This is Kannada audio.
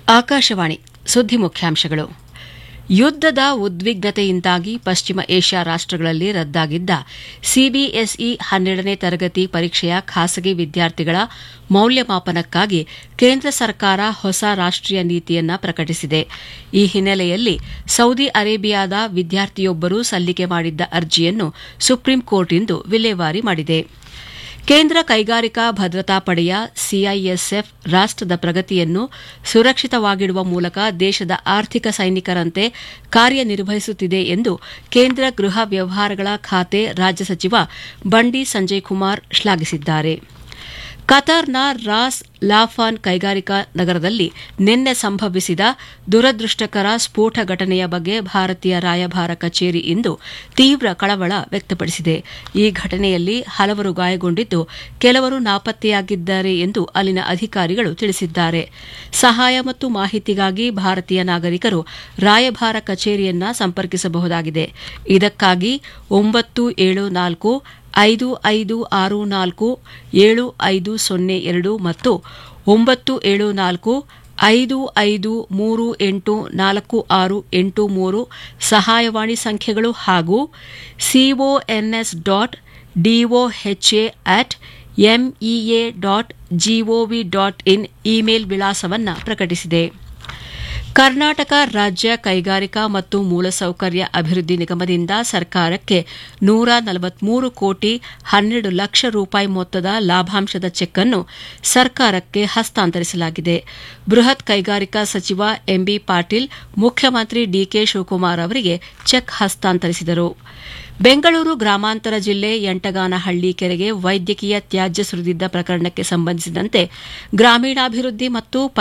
ಆಕಾಶವಾಣಿ ಸುದ್ದಿ ಮುಖ್ಯಾಂಶಗಳು ಯುದ್ದದ ಉದ್ವಿಗ್ನತೆಯಿಂದಾಗಿ ಪಶ್ಚಿಮ ಏಷ್ಯಾ ರಾಷ್ಟಗಳಲ್ಲಿ ರದ್ದಾಗಿದ್ದ ಸಿಬಿಎಸ್ಇ ಹನ್ನೆರಡನೇ ತರಗತಿ ಪರೀಕ್ಷೆಯ ಖಾಸಗಿ ವಿದ್ಯಾರ್ಥಿಗಳ ಮೌಲ್ಯಮಾಪನಕ್ಕಾಗಿ ಕೇಂದ್ರ ಸರ್ಕಾರ ಹೊಸ ರಾಷ್ಟೀಯ ನೀತಿಯನ್ನ ಪ್ರಕಟಿಸಿದೆ ಈ ಹಿನ್ನೆಲೆಯಲ್ಲಿ ಸೌದಿ ಅರೇಬಿಯಾದ ವಿದ್ಯಾರ್ಥಿಯೊಬ್ಬರು ಸಲ್ಲಿಕೆ ಮಾಡಿದ್ದ ಅರ್ಜಿಯನ್ನು ಸುಪ್ರೀಂ ಕೋರ್ಟ್ ಇಂದು ವಿಲೇವಾರಿ ಮಾಡಿದೆ ಕೇಂದ್ರ ಕೈಗಾರಿಕಾ ಭದ್ರತಾ ಪಡೆಯ ಸಿಐಎಸ್ಎಫ್ ರಾಷ್ಟದ ಪ್ರಗತಿಯನ್ನು ಸುರಕ್ಷಿತವಾಗಿಡುವ ಮೂಲಕ ದೇಶದ ಆರ್ಥಿಕ ಸೈನಿಕರಂತೆ ಕಾರ್ಯನಿರ್ವಹಿಸುತ್ತಿದೆ ಎಂದು ಕೇಂದ್ರ ಗೃಹ ವ್ಯವಹಾರಗಳ ಖಾತೆ ರಾಜ್ಯ ಸಚಿವ ಬಂಡಿ ಸಂಜಯ್ ಕುಮಾರ್ ಶ್ಲಾಘಿಸಿದ್ದಾರೆ ಕತಾರ್ನ ರಾಸ್ ಲಾಫಾನ್ ಕೈಗಾರಿಕಾ ನಗರದಲ್ಲಿ ನಿನ್ನೆ ಸಂಭವಿಸಿದ ದುರದೃಷ್ಟಕರ ಸ್ಫೋಟ ಘಟನೆಯ ಬಗ್ಗೆ ಭಾರತೀಯ ರಾಯಭಾರ ಕಚೇರಿ ಇಂದು ತೀವ್ರ ಕಳವಳ ವ್ಯಕ್ತಪಡಿಸಿದೆ ಈ ಘಟನೆಯಲ್ಲಿ ಹಲವರು ಗಾಯಗೊಂಡಿದ್ದು ಕೆಲವರು ನಾಪತ್ತೆಯಾಗಿದ್ದಾರೆ ಎಂದು ಅಲ್ಲಿನ ಅಧಿಕಾರಿಗಳು ತಿಳಿಸಿದ್ದಾರೆ ಸಹಾಯ ಮತ್ತು ಮಾಹಿತಿಗಾಗಿ ಭಾರತೀಯ ನಾಗರಿಕರು ರಾಯಭಾರ ಕಚೇರಿಯನ್ನ ಸಂಪರ್ಕಿಸಬಹುದಾಗಿದೆ ಇದಕ್ಕಾಗಿ ಒಂಬತ್ತು ಏಳು ನಾಲ್ಕು ಐದು ಐದು ಆರು ನಾಲ್ಕು ಏಳು ಐದು ಸೊನ್ನೆ ಎರಡು ಮತ್ತು ಒಂಬತ್ತು ಏಳು ನಾಲ್ಕು ಐದು ಐದು ಮೂರು ಎಂಟು ನಾಲ್ಕು ಆರು ಎಂಟು ಮೂರು ಸಹಾಯವಾಣಿ ಸಂಖ್ಯೆಗಳು ಹಾಗೂ CONS dot DOHA at MEA dot GOV dot IN email ವಿಳಾಸವನ್ನು ಪ್ರಕಟಿಸಿದೆ ಕರ್ನಾಟಕ ರಾಜ್ಯ ಕೈಗಾರಿಕಾ ಮತ್ತು ಮೂಲಸೌಕರ್ಯ ಅಭಿವೃದ್ಧಿ ನಿಗಮದಿಂದ ಸರ್ಕಾರಕ್ಕೆ ನೂರ ನಲವತ್ಮೂರು ಕೋಟಿ ಹನ್ನೆರಡು ಲಕ್ಷ ರೂಪಾಯಿ ಮೊತ್ತದ ಲಾಭಾಂಶದ ಚೆಕ್ ಅನ್ನು ಸರ್ಕಾರಕ್ಕೆ ಹಸ್ತಾಂತರಿಸಲಾಗಿದೆ ಬೃಹತ್ ಕೈಗಾರಿಕಾ ಸಚಿವ ಎಂಬಿ ಪಾಟೀಲ್ ಮುಖ್ಯಮಂತ್ರಿ ಡಿಕೆ ಶಿವಕುಮಾರ್ ಅವರಿಗೆ ಚೆಕ್ ಹಸ್ತಾಂತರಿಸಿದರು ಬೆಂಗಳೂರು ಗ್ರಾಮಾಂತರ ಜಿಲ್ಲೆ ಯಂಟಗಾನಹಳ್ಳಿ ಕೆರೆಗೆ ವೈದ್ಯಕೀಯ ತ್ಯಾಜ್ಯ ಸುರಿದಿದ್ದ ಪ್ರಕರಣಕ್ಕೆ ಸಂಬಂಧಿಸಿದಂತೆ ಗ್ರಾಮೀಣಾಭಿವೃದ್ಧಿ ಮತ್ತು